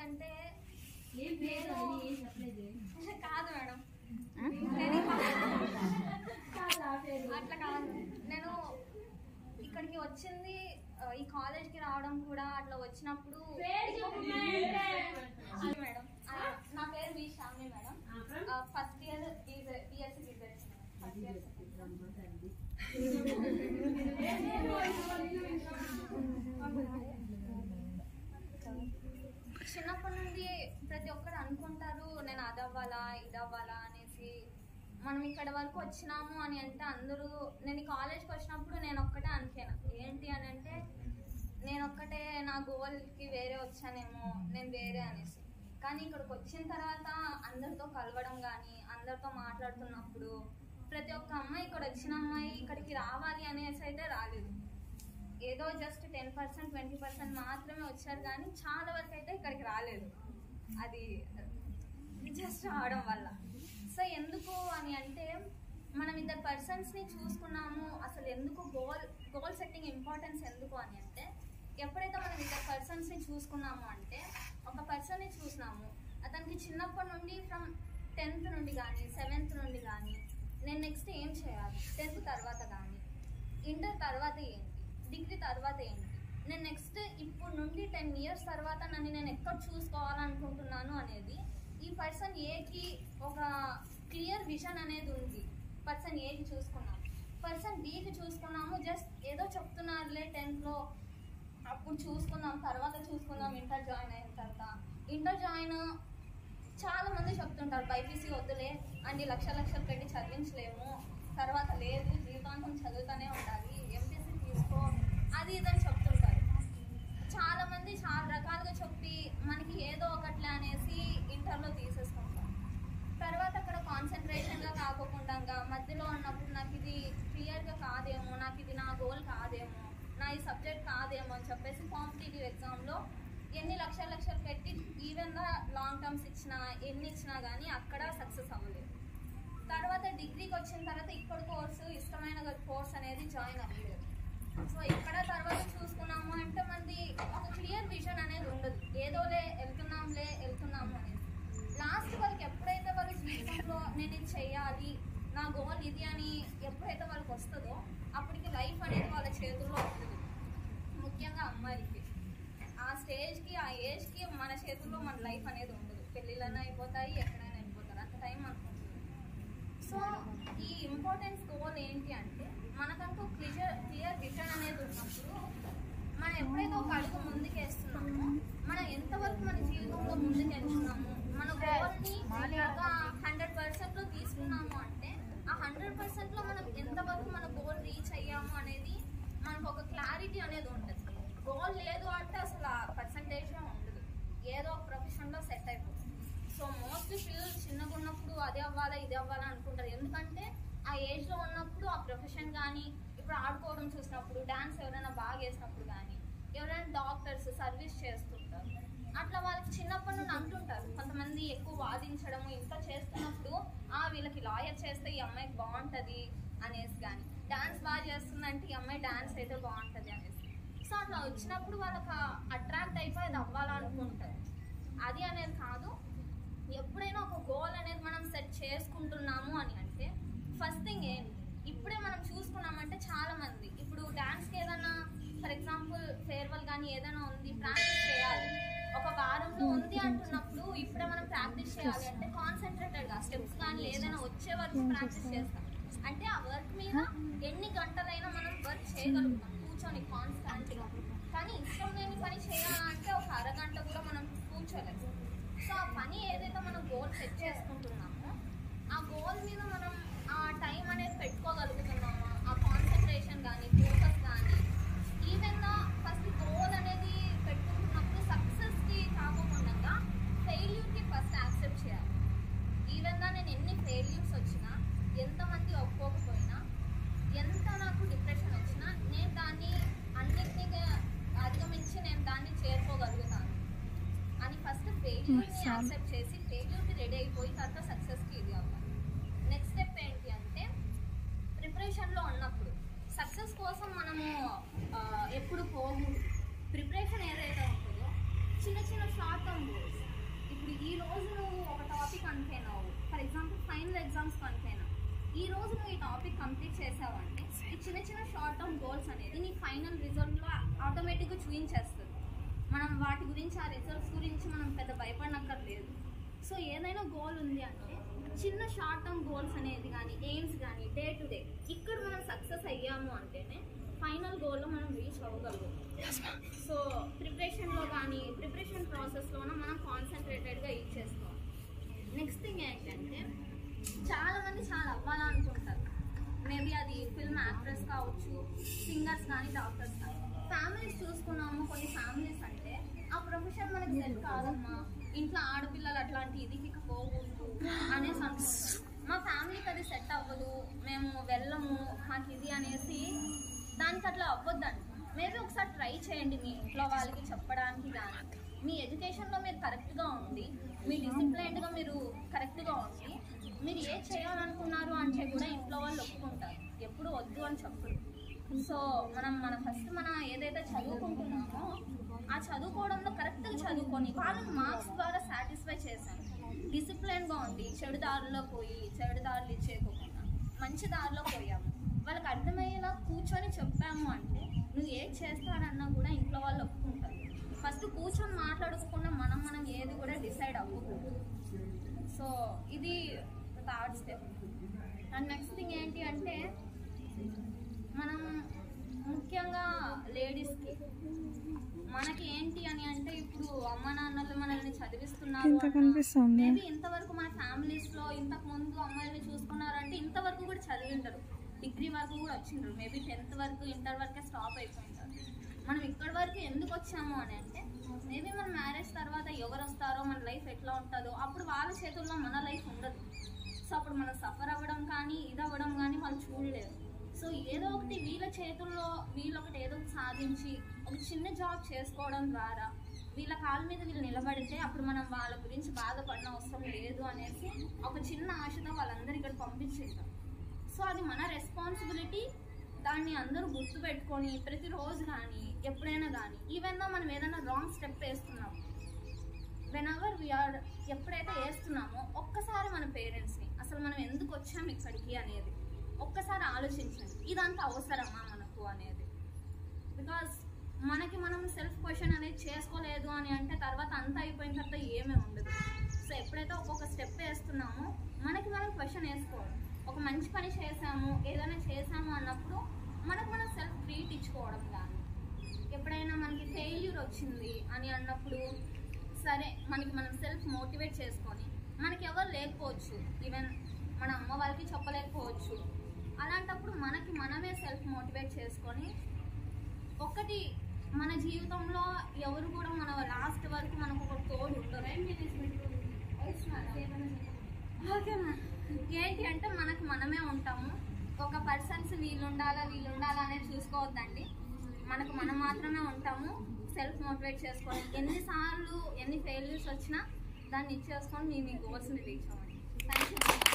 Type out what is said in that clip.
అంటే ఏం లేదు అది ఏం చెప్పలేదు కాదు మేడం నేను అట్లా కాదు నేను ఇక్కడికి వచ్చింది ఆ, ఈ కాలేజ్కి రావడం కూడా అట్లా వచ్చినప్పుడు అది మేడం ఆ, నా పేరు V Shyami madam first year BSc BZC first year చిన్నప్పటి నుండి ప్రతి ఒక్కరు అనుకుంటారు నేను అది అవ్వాలా ఇది అవ్వాలా అనేసి మనం ఇక్కడ వరకు వచ్చినాము అని అంటే అందరూ నేను కాలేజ్కి వచ్చినప్పుడు నేను ఒక్కటే అనుకోను ఏంటి అని అంటే నేను ఒక్కటే నా గోల్కి వేరే వచ్చానేమో నేను వేరే అనేసి కానీ ఇక్కడికి వచ్చిన తర్వాత అందరితో కలవడం కానీ అందరితో మాట్లాడుతున్నప్పుడు ప్రతి ఒక్క అమ్మాయి ఇక్కడ వచ్చిన అమ్మాయి ఇక్కడికి రావాలి అనేసి అయితే రాలేదు ఏదో just ten percent twenty percent మాత్రమే వచ్చారు కానీ చాలా వరకు అయితే ఇక్కడికి రాలేదు అది జస్ట్ రావడం వల్ల సో ఎందుకు అని అంటే మనం ఇద్దరు పర్సన్స్ని చూసుకున్నాము అసలు ఎందుకు గోల్ గోల్ సెట్టింగ్ ఇంపార్టెన్స్ ఎందుకు అని అంటే ఎప్పుడైతే మనం ఇద్దరు పర్సన్స్ని చూసుకున్నాము అంటే ఒక పర్సన్ని చూసినాము అతనికి చిన్నప్పటి నుండి ఫ్రమ్ టెన్త్ నుండి కానీ సెవెంత్ నుండి కానీ నేను నెక్స్ట్ ఏం చేయాలి టెన్త్ తర్వాత కానీ ఇంటర్ తర్వాత ఏంటి డిగ్రీ తర్వాత ఏంటి నేను నెక్స్ట్ ఇప్పుడు నుండి టెన్ ఇయర్స్ తర్వాత నన్ను నేను ఎక్కడ చూసుకోవాలనుకుంటున్నాను అనేది ఈ పర్సన్ ఏకి ఒక క్లియర్ విజన్ అనేది ఉంది పర్సన్ ఏకి చూసుకున్నాము పర్సన్ బీకి చూసుకున్నాము జస్ట్ ఏదో చెప్తున్నారులే టెన్త్లో అప్పుడు చూసుకుందాం తర్వాత చూసుకుందాం ఇంటర్ జాయిన్ అయిన తర్వాత ఇంటర్ జాయిన్ చాలా మంది చెప్తుంటారు బైపీసీ వద్దులే అన్ని లక్ష లక్షలు పెట్టి చదివించలేము తర్వాత లేదు జీవితాంతం చదువుతూనే ఉండాలి ఎంపీసీ తీసుకో అది ఇదని చెప్తుంటారు చాలా మంది చాలా రకాలుగా చెప్పి మనకి ఏదో ఒకట్లే అనేసి ఇంటర్లో తీసేసుకుంటాం తర్వాత అక్కడ కాన్సన్ట్రేషన్గా కాకోకుండా మధ్యలో ఉన్నప్పుడు నాకు ఇది క్లియర్గా కాదేమో నాకు ఇది నా గోల్ కాదేమో నా ఈ సబ్జెక్ట్ కాదేమో అని చెప్పేసి కాంపిటేటివ్ ఎగ్జామ్లో ఎన్ని లక్షల లక్షలు పెట్టి ఈవెన్గా లాంగ్ టర్మ్స్ ఇచ్చినా ఎన్ని ఇచ్చినా కానీ అక్కడ సక్సెస్ అవ్వలేదు తర్వాత డిగ్రీకి వచ్చిన తర్వాత ఇక్కడ కోర్సు ఇష్టమైన కోర్స్ అనేది జాయిన్ అవ్వలేదు సో ఇక్కడ తర్వాత చూసుకున్నాము అంటే మనది ఒక క్లియర్ విజన్ అనేది ఉండదు ఏదోలే వెళ్తున్నాంలే వెళ్తున్నాము అనేది లాస్ట్ వాళ్ళకి ఎప్పుడైతే వాళ్ళ జీవితంలో నేను ఇది చెయ్యాలి నా గోల్ ఇది అని ఎప్పుడైతే వాళ్ళకి వస్తుందో అప్పటికి లైఫ్ అనేది వాళ్ళ చేతుల్లో ఉంటుంది ముఖ్యంగా అమ్మాయిలకి ఆ స్టేజ్కి ఆ ఏజ్కి మన చేతుల్లో మన లైఫ్ అనేది ఉండదు పెళ్ళిళ్ళైనా అయిపోతాయి ఎక్కడైనా అయిపోతారు అంత టైం అనుకుంటుంది సో ఈ ఇంపార్టెన్స్ గోల్ ఏంటి అంటే మనకంటూ క్లియర్ క్లియర్ విజన్ అనేది ఉన్నప్పుడు మనం ఎప్పుడైతే ఒక అడుగు ముందుకేస్తున్నామో మనం ఎంతవరకు మన జీవితంలో ముందుకు వెళ్తున్నాము మన గోల్ని ఒక హండ్రెడ్ పర్సెంట్లో తీసుకున్నాము అంటే ఆ హండ్రెడ్ పర్సెంట్లో మనం ఎంతవరకు మన గోల్ రీచ్ అయ్యాము అనేది మనకు ఒక క్లారిటీ అనేది ఉంటుంది గోల్ లేదు అంటే అసలు ఆ పర్సంటేజే ఉండదు ఏదో ఒక ప్రొఫెషన్లో సెట్ అయిపోతుంది సో మోస్ట్లీ పిల్లలు చిన్నగా ఉన్నప్పుడు అదే అవ్వాలా ఇది అవ్వాలా అనుకుంటారు ఎందుకంటే ఆ ఏజ్ లో ఉన్నప్పుడు ఆ ప్రొఫెషన్ కానీ ఇప్పుడు ఆడుకోవడం చూసినప్పుడు డాన్స్ ఎవరైనా బాగా వేసినప్పుడు కానీ ఎవరైనా డాక్టర్స్ సర్వీస్ చేస్తుంటారు అట్లా వాళ్ళకి చిన్నప్పటి నుండి అంటుంటారు కొంతమంది ఎక్కువ వాదించడం ఇంత చేస్తున్నప్పుడు ఆ వీళ్ళకి లాయర్ చేస్తే ఈ అమ్మాయికి బాగుంటది అనేసి కానీ డాన్స్ బాగా చేస్తుందంటే ఈ అమ్మాయి డాన్స్ అయితే బాగుంటది అనేసి సో అట్లా వచ్చినప్పుడు వాళ్ళకి అట్రాక్ట్ అయిపోయి అది అవ్వాలనుకుంటారు అది అనేది కాదు ఎప్పుడైనా ఒక గోల్ అనేది మనం సెట్ చేసుకుంటున్నాము అని అంటే ఫస్ట్ థింగ్ ఏంటి ఇప్పుడే మనం చూసుకున్నామంటే చాలా మంది ఇప్పుడు డాన్స్కి ఏదైనా ఫర్ ఎగ్జాంపుల్ ఫేర్వెల్ కానీ ఏదైనా ఉంది ప్రాక్టీస్ చేయాలి ఒక వారంలో ఉంది అంటున్నప్పుడు ఇప్పుడే మనం ప్రాక్టీస్ చేయాలి అంటే కాన్సన్ట్రేటెడ్గా స్టెప్స్ కానీ ఏదైనా వచ్చే వరకు ప్రాక్టీస్ చేస్తాం అంటే ఆ వర్క్ మీద ఎన్ని గంటలైనా మనం వర్క్ చేయగలుగుతాం కూర్చొని కాన్స్టాంట్గా కానీ ఇష్టం లేని పని చేయాలంటే ఒక అరగంట కూడా మనం కూర్చోలేము సో ఆ పని ఏదైతే మనం గోల్ సెట్ చేసుకుంటున్నామో ఆ గోల్ మీద మనం ఆ టైం అనేది పెట్టుకోగలుగుతున్నామా ఆ కాన్సన్ట్రేషన్ కానీ ఫోకస్ కానీ ఈవెన్గా ఫస్ట్ గోల్ అనేది పెట్టుకుంటున్నప్పుడు సక్సెస్కి కాకుండా ఫెయిల్యూర్కి ఫస్ట్ యాక్సెప్ట్ చేయాలి ఈవెన్గా నేను ఎన్ని ఫెయిల్యూర్స్ వచ్చినా ఎంతమంది ఒప్పుకోకపోయినా ఎంత నాకు డిప్రెషన్ వచ్చినా నేను దాన్ని అన్నిటినీ అధిగమించి నేను దాన్ని చేరుకోగలుగుతాను అని ఫస్ట్ ఫెయిల్యూర్ని యాక్సెప్ట్ చేసి ఫెయిల్యూర్కి రెడీ అయిపోయి తర్వాత సక్సెస్కి ఇది అవ్వాలి నెక్స్ట్ స్టెప్ ఏంటి అంటే ప్రిపరేషన్లో ఉన్నప్పుడు కోసం మనము ఆ, ఎప్పుడు పోకూడదు ప్రిపరేషన్ ఏదైతే ఉంటుందో చిన్న చిన్న షార్ట్ టర్మ్ గోల్స్ ఇప్పుడు ఈ రోజు నువ్వు ఒక టాపిక్ అనుకైనావు ఫర్ ఎగ్జాంపుల్ ఫైనల్ ఎగ్జామ్స్ అనుకైనా ఈ రోజు నువ్వు ఈ టాపిక్ కంప్లీట్ చేసావంటే ఈ చిన్న చిన్న షార్ట్ టర్మ్ గోల్స్ అనేది నీ ఫైనల్ రిజల్ట్లో ఆటోమేటిక్గా చూపించేస్తుంది మనం వాటి గురించి ఆ రిజల్ట్స్ గురించి మనం పెద్ద భయపడనక్కర్లేదు సో ఏదైనా గోల్ ఉంది అంటే చిన్న షార్ట్ టర్మ్ గోల్స్ అనేది కానీ ఎయిమ్స్ కానీ డే టు డే ఇక్కడ మనం సక్సెస్ అయ్యాము అంటేనే ఫైనల్ గోల్లో మనం రీచ్ అవ్వగలుగుతాం సో ప్రిపరేషన్లో కానీ ప్రిపరేషన్ ప్రాసెస్లోనే మనం కాన్సన్ట్రేటెడ్గా ఇచ్చేస్తాం నెక్స్ట్ థింగ్ ఏంటంటే చాలా మంది చాలా అవ్వాలనుకుంటారు మేబీ అది ఫిల్మ్ యాక్ట్రెస్ కావచ్చు సింగర్స్ కానీ డాక్టర్స్ కానీ ఫ్యామిలీస్ చూసుకున్నాము కొన్ని ఫ్యామిలీస్ అంటే ఆ ప్రొఫెషన్ మనకి సెట్ కాదమ్మా ఇంట్లో ఆడపిల్లలు అట్లాంటి ఇదికి పోకూడదు అనేసి అనుకుంటారు మా ఫ్యామిలీకి అది సెట్ అవ్వదు మేము వెళ్ళము మాకు ఇది అనేసి దానికి అట్లా అవ్వద్దండి మేబీ ఒకసారి ట్రై చేయండి మీ ఇంట్లో వాళ్ళకి చెప్పడానికి కానీ మీ ఎడ్యుకేషన్లో మీరు కరెక్ట్గా ఉండి మీ డిసిప్లైన్డ్గా మీరు కరెక్ట్గా ఉండి మీరు ఏ చేయాలనుకున్నారు అంటే కూడా ఇంట్లో వాళ్ళు ఒప్పుకుంటారు ఎప్పుడు వద్దు అని చెప్పరు సో మనం మన ఫస్ట్ మన ఏదైతే చదువుకుంటున్నామో ఆ చదువుకోవడంలో కరెక్ట్గా చదువుకొని వాళ్ళని మార్క్స్ ద్వారా సాటిస్ఫై చేశాను డిసిప్లైన్గా ఉండి చెడు దారిలో పోయి చెడు దారులు ఇచ్చేయకుండా మంచి దారిలో పోయాము వాళ్ళకి అర్థమయ్యేలా కూర్చొని చెప్పాము అంటే నువ్వు ఏది చేస్తానన్నా కూడా ఇంట్లో వాళ్ళు ఒప్పుకుంటారు ఫస్ట్ కూర్చొని మాట్లాడుకోకుండా మనం మనం ఏది కూడా డిసైడ్ అవ్వకూడదు సో ఇది third step and next thing ఏంటి అంటే మనం ముఖ్యంగా లేడీస్కి మనకి ఏంటి అని అంటే ఇప్పుడు అమ్మ నాన్నలు మనల్ని చదివిస్తున్నారు ఇంత కనిపిస్తుంది మేబీ ఇంతవరకు మన ఫ్యామిలీస్ లో ఇంతకు ముందు అమ్మాయిల్ని చూసుకున్నారంటే ఇంతవరకు కూడా చదివి ఉంటారు డిగ్రీ వరకు కూడా వచ్చిండ్రు మేబీ టెన్త్ వరకు ఇంటర్ వరకే స్టాప్ అయిపోయింటారు మనం ఇక్కడి వరకు ఎందుకు వచ్చాము అని అంటే మేబీ మన మ్యారేజ్ తర్వాత ఎవరు వస్తారో మన లైఫ్ ఎట్లా ఉంటుందో అప్పుడు వాళ్ళ చేతుల్లో మన లైఫ్ ఉండదు సో అప్పుడు మనం సఫర్ అవ్వడం కానీ ఇది అవ్వడం కానీ వాళ్ళు చూడలేరు సో ఏదో ఒకటి వీళ్ళ చేతుల్లో వీళ్ళు ఒకటి ఏదో ఒకటి సాధించి ఒక చిన్న జాబ్ చేసుకోవడం ద్వారా వీళ్ళ కాళ్ళ మీద వీళ్ళు నిలబడితే అప్పుడు మనం వాళ్ళ గురించి బాధపడిన అవసరం లేదు అనేసి ఒక చిన్న ఆశతో వాళ్ళందరూ ఇక్కడ పంపించేసాం సో అది మన రెస్పాన్సిబిలిటీ దాన్ని అందరూ గుర్తుపెట్టుకొని ప్రతిరోజు కానీ ఎప్పుడైనా కానీ ఈవెన్ దో మనం ఏదైనా రాంగ్ స్టెప్ వేస్తున్నాం వెన్ ఎవర్ వీఆర్ ఎప్పుడైతే వేస్తున్నామో ఒక్కసారి మన పేరెంట్స్ని అసలు మనం ఎందుకు వచ్చాం ఇక్కడికి అనేది ఒక్కసారి ఆలోచించండి ఇదంతా అవసరమా మనకు అనేది బికాస్ మనకి మనం సెల్ఫ్ క్వశ్చన్ అనేది చేసుకోలేదు అని అంటే తర్వాత అంతా అయిపోయిన తర్వాత ఏమీ ఉండదు సో ఎప్పుడైతే ఒక్కొక్క స్టెప్ వేస్తున్నామో మనకి మనం క్వశ్చన్ వేసుకోవాలి ఒక మంచి పని చేసాము ఏదైనా చేసాము అన్నప్పుడు మనకు మనం సెల్ఫ్ ట్రీట్ ఇచ్చుకోవడం కానీ ఎప్పుడైనా మనకి ఫెయిల్యూర్ వచ్చింది అని అన్నప్పుడు సరే మనకి మనం సెల్ఫ్ మోటివేట్ చేసుకొని మనకి ఎవరు లేకపోవచ్చు ఈవెన్ మన అమ్మ వాళ్ళకి చెప్పలేకపోవచ్చు అలాంటప్పుడు మనకి మనమే సెల్ఫ్ మోటివేట్ చేసుకొని ఒకటి మన జీవితంలో ఎవరు కూడా మన లాస్ట్ వరకు మనకు ఒక తోడు ఉండరు ఓకేనా ఏంటి అంటే మనకు మనమే ఉంటాము ఒక పర్సన్స్ వీళ్ళు ఉండాలా వీళ్ళు ఉండాలా అనేది చూసుకోవద్దండి మనకు మనం మాత్రమే ఉంటాము సెల్ఫ్ మోటివేట్ చేసుకొని ఎన్నిసార్లు ఎన్ని ఫెయిల్యూర్స్ వచ్చినా దాన్ని ఇచ్చేసుకొని మీ మీ గోల్స్ని రీచ్ అవ్వండి థ్యాంక్ యూ